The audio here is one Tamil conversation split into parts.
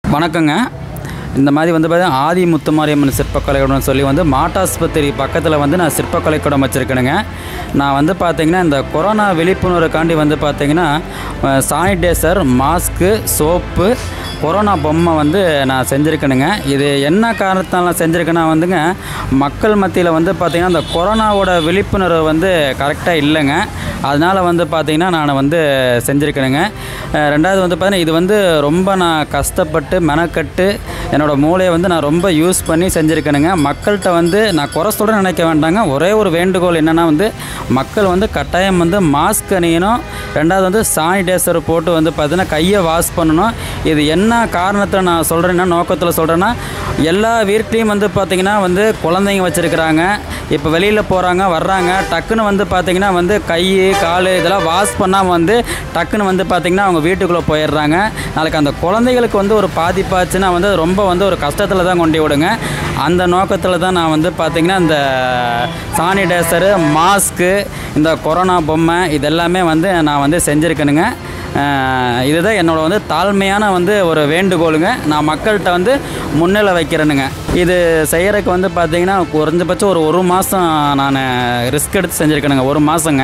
வணக்கங்க இந்த மாதிரி வந்து பார்த்தீங்கன்னா ஆதி முத்துமாரியம்மன் சிற்பக்கலைக்கூடம் சொல்லி வந்து மாட்டாஸ்பத்திரி பக்கத்தில் வந்து நான் சிற்பக்கலைக்கூடம் வச்சுருக்கேனுங்க நான் வந்து பார்த்தீங்கன்னா இந்த கொரோனா விழிப்புணர்வுக்காண்டி வந்து பார்த்தீங்கன்னா சானிடைசர் மாஸ்க்கு சோப்பு கொரோனா பொம்மை வந்து நான் செஞ்சுருக்கேனுங்க இது என்ன காரணத்தால் நான் செஞ்சுருக்கேன்னா வந்துங்க மக்கள் மத்தியில் வந்து பார்த்திங்கன்னா இந்த கொரோனாவோட விழிப்புணர்வு வந்து கரெக்டாக இல்லைங்க அதனால் வந்து பார்த்திங்கன்னா நான் வந்து செஞ்சுருக்கேனுங்க அஹ் ரெண்டாவது வந்து பார்த்தீங்கன்னா இது வந்து ரொம்ப நான் கஷ்டப்பட்டு மெனக்கட்டு என்னோடய மூளையை வந்து நான் ரொம்ப யூஸ் பண்ணி செஞ்சுருக்கேனுங்க மக்கள்கிட்ட வந்து நான் குறை சொல்ல நினைக்க வேண்டாங்க ஒரே ஒரு வேண்டுகோள் என்னென்னா வந்து மக்கள் வந்து கட்டாயம் வந்து மாஸ்க் அணியணும் ரெண்டாவது வந்து சானிடைசர் போட்டு வந்து பார்த்தீங்கன்னா கையை வாஷ் பண்ணணும் இது என்ன காரணத்தை நான் சொல்கிறேன்னா நோக்கத்தில் சொல்கிறேன்னா எல்லா வீட்லேயும் வந்து பார்த்திங்கன்னா வந்து குழந்தைங்க வச்சுருக்கிறாங்க இப்போ வெளியில் போகிறாங்க வர்றாங்க டக்குன்னு வந்து பார்த்திங்கன்னா வந்து கை கால் இதெல்லாம் வாஷ் பண்ணாமல் வந்து டக்குன்னு வந்து பார்த்திங்கன்னா அவங்க வீட்டுக்குள்ளே போயிடுறாங்க நாளைக்கு அந்த குழந்தைகளுக்கு வந்து ஒரு பாதிப்பாச்சுன்னா வந்து அது ரொம்ப வந்து ஒரு கஷ்டத்தில் தான் கொண்டு விடுங்க அந்த நோக்கத்தில் தான் நான் வந்து பார்த்திங்கன்னா இந்த சானிடைசரு மாஸ்க்கு இந்த கொரோனா பொம்மை இதெல்லாமே வந்து நான் வந்து செஞ்சுருக்கேனுங்க அஹ் இதுதான் என்னோட வந்து தாழ்மையான வந்து ஒரு வேண்டுகோளுங்க நான் மக்கள்கிட்ட வந்து முன்னிலை வைக்கிறேனுங்க இது செய்கிறதுக்கு வந்து பார்த்திங்கன்னா குறைஞ்சபட்சம் ஒரு ஒரு மாதம் நான் ரிஸ்க் எடுத்து செஞ்சுருக்கேனுங்க ஒரு மாதங்க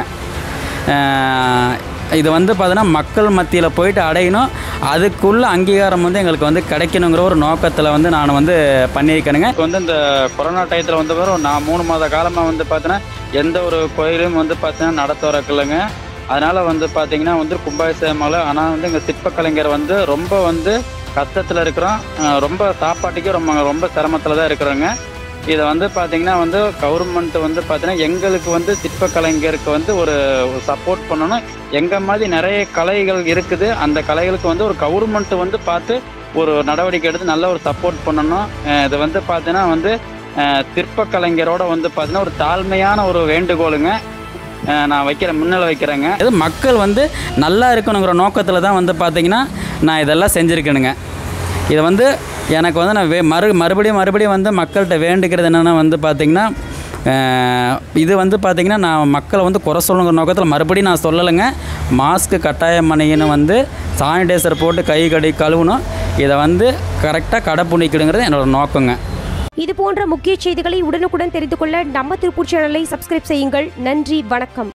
இது வந்து பார்த்தீங்கன்னா மக்கள் மத்தியில் போயிட்டு அடையணும் அதுக்குள்ள அங்கீகாரம் வந்து எங்களுக்கு வந்து கிடைக்கணுங்கிற ஒரு நோக்கத்தில் வந்து நான் வந்து பண்ணியிருக்கேனுங்க இப்போ வந்து இந்த கொரோனா டயத்தில் வந்து வரும் நான் மூணு மாத காலமாக வந்து பார்த்தீங்கன்னா எந்த ஒரு கோயிலும் வந்து பார்த்தீங்கன்னா நடத்த வரக்கில்லைங்க அதனால் வந்து பார்த்தீங்கன்னா வந்து கும்பாபிஷேகமால ஆனால் வந்து எங்கள் சிற்பக்கலைஞர் வந்து ரொம்ப வந்து கஷ்டத்தில் இருக்கிறோம் அஹ் ரொம்ப சாப்பாட்டுக்கே ரொம்ப ரொம்ப சிரமத்தில் தான் இருக்கிறோங்க இதை வந்து பார்த்தீங்கன்னா வந்து கவர்மெண்ட் வந்து பார்த்தீங்கன்னா எங்களுக்கு வந்து சிற்பக்கலைஞருக்கு வந்து ஒரு சப்போர்ட் பண்ணணும் எங்கள் மாதிரி நிறைய கலைகள் இருக்குது அந்த கலைகளுக்கு வந்து ஒரு கவர்மெண்ட் வந்து பார்த்து ஒரு நடவடிக்கை எடுத்து நல்ல ஒரு சப்போர்ட் பண்ணணும் அஹ் இது வந்து பார்த்தீங்கன்னா வந்து அஹ் சிற்பக்கலைஞரோட வந்து பார்த்தீங்கன்னா ஒரு தாழ்மையான ஒரு வேண்டுகோளுங்க அஹ் நான் வைக்கிறேன் முன்னிலை வைக்கிறேங்க இது மக்கள் வந்து நல்லா இருக்கணுங்கிற நோக்கத்தில் தான் வந்து பார்த்தீங்கன்னா நான் இதெல்லாம் செஞ்சுருக்கேனுங்க இதை வந்து எனக்கு வந்து நான் வே மறு மறுபடியும் மறுபடியும் வந்து மக்கள்கிட்ட வேண்டுக்கிறது என்னென்னா வந்து பார்த்திங்கன்னா அஹ் இது வந்து பார்த்திங்கன்னா நான் மக்களை வந்து குறை சொல்லணுங்கிற நோக்கத்தில் மறுபடியும் நான் சொல்லலைங்க மாஸ்க்கு கட்டாயம் அணியணும் வந்து சானிடைசர் போட்டு கை கடி கழுவணும் இதை வந்து கரெக்டாக கடைப்பிடிக்கணுங்கிறது என்னோட நோக்கங்க இது போன்ற முக்கிய செய்திகளை உடனுக்குடன் தெரிந்து கொள்ள நம்ம திருப்பூர் சேனலை சப்ஸ்கிரைப் செய்யுங்கள் நன்றி வணக்கம்